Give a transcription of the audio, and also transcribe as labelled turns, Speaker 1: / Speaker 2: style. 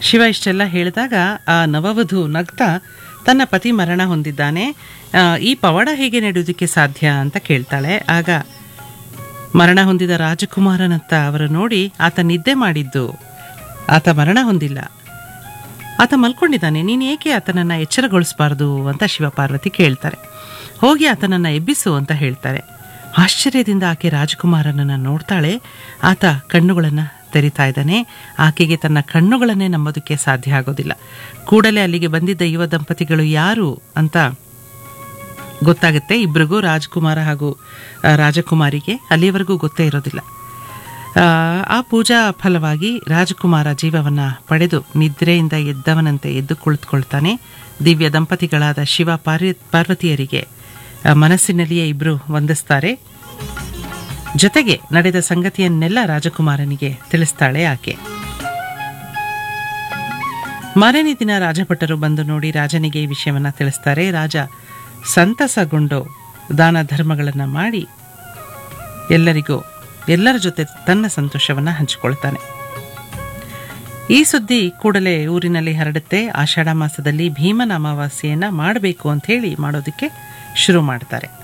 Speaker 1: ಶಿವ ಇಷ್ಟೆಲ್ಲ ಹೇಳಿದಾಗ ಆ ನವವಧು ನಗ್ತಾ ತನ್ನ ಪತಿ ಮರಣ ಹೊಂದಿದ್ದಾನೆ ಆ, ಈ ಪವಾಡ ಹೇಗೆ ನಡೆಯೋದಕ್ಕೆ ಸಾಧ್ಯ ಅಂತ ಕೇಳ್ತಾಳೆ ಆಗ ಮರಣ ಹೊಂದಿದ ರಾಜಕುಮಾರನತ್ತ ಅವರು ನೋಡಿ ಆತ ನಿದ್ದೆ ಮಾಡಿದ್ದು ಆತ ಮರಣ ಹೊಂದಿಲ್ಲ ಆತ ಮಲ್ಕೊಂಡಿದ್ದಾನೆ ನೀನು ಏಕೆ ಆತನನ್ನು ಎಚ್ಚರಗೊಳಿಸಬಾರ್ದು ಅಂತ ಶಿವಪಾರ್ವತಿ ಕೇಳ್ತಾರೆ ಹೋಗಿ ಆತನನ್ನು ಎಬ್ಬಿಸು ಅಂತ ಹೇಳ್ತಾರೆ ಆಶ್ಚರ್ಯದಿಂದ ಆಕೆ ರಾಜಕುಮಾರನನ್ನು ನೋಡ್ತಾಳೆ ಆತ ಕಣ್ಣುಗಳನ್ನು ತೆರಿತಾ ಇದ್ದಾನೆ ಆಕೆಗೆ ತನ್ನ ಕಣ್ಣುಗಳನ್ನೇ ನಂಬೋದಕ್ಕೆ ಸಾಧ್ಯ ಆಗೋದಿಲ್ಲ ಕೂಡಲೇ ಅಲ್ಲಿಗೆ ಬಂದಿದ್ದ ಯುವ ದಂಪತಿಗಳು ಯಾರು ಅಂತ ಗೊತ್ತಾಗುತ್ತೆ ಇಬ್ಬರಿಗೂ ರಾಜಕುಮಾರ ಹಾಗೂ ಆ, ರಾಜಕುಮಾರಿಗೆ ಅಲ್ಲಿಯವರೆಗೂ ಗೊತ್ತೇ ಇರೋದಿಲ್ಲ ಆ, ಆ ಪೂಜಾ ಫಲವಾಗಿ ರಾಜಕುಮಾರ ಜೀವವನ್ನ ಪಡೆದು ನಿದ್ರೆಯಿಂದ ಎದ್ದವನಂತೆ ಎದ್ದು ಕುಳಿತುಕೊಳ್ತಾನೆ ದಿವ್ಯ ದಂಪತಿಗಳಾದ ಶಿವ ಪಾರ್ವ ಪಾರ್ವತಿಯರಿಗೆ ಆ, ಮನಸ್ಸಿನಲ್ಲಿಯೇ ಇಬ್ಬರು ವಂದಿಸ್ತಾರೆ ಜೊತೆಗೆ ನಡೆದ ಸಂಗತಿಯನ್ನೆಲ್ಲ ರಾಜಕುಮಾರನಿಗೆ ತಿಳಿಸ್ತಾಳೆ ಆಕೆ ಮಾರನೇ ದಿನ ರಾಜಭಟರು ಬಂದು ನೋಡಿ ರಾಜನಿಗೆ ಈ ವಿಷಯವನ್ನ ತಿಳಿಸ್ತಾರೆ ರಾಜ ಸಂತಸಗೊಂಡು ದಾನ ಧರ್ಮಗಳನ್ನು ಮಾಡಿ ಎಲ್ಲರಿಗೂ ಎಲ್ಲರ ಜೊತೆ ತನ್ನ ಸಂತೋಷವನ್ನ ಹಂಚಿಕೊಳ್ತಾನೆ ಈ ಸುದ್ದಿ ಕೂಡಲೇ ಊರಿನಲ್ಲಿ ಹರಡುತ್ತೆ ಆಷಾಢ ಮಾಸದಲ್ಲಿ ಭೀಮನ ಅಮಾವಾಸ್ಯೆಯನ್ನ ಮಾಡಬೇಕು ಅಂತ ಹೇಳಿ ಮಾಡೋದಕ್ಕೆ ಶುರು ಮಾಡ್ತಾರೆ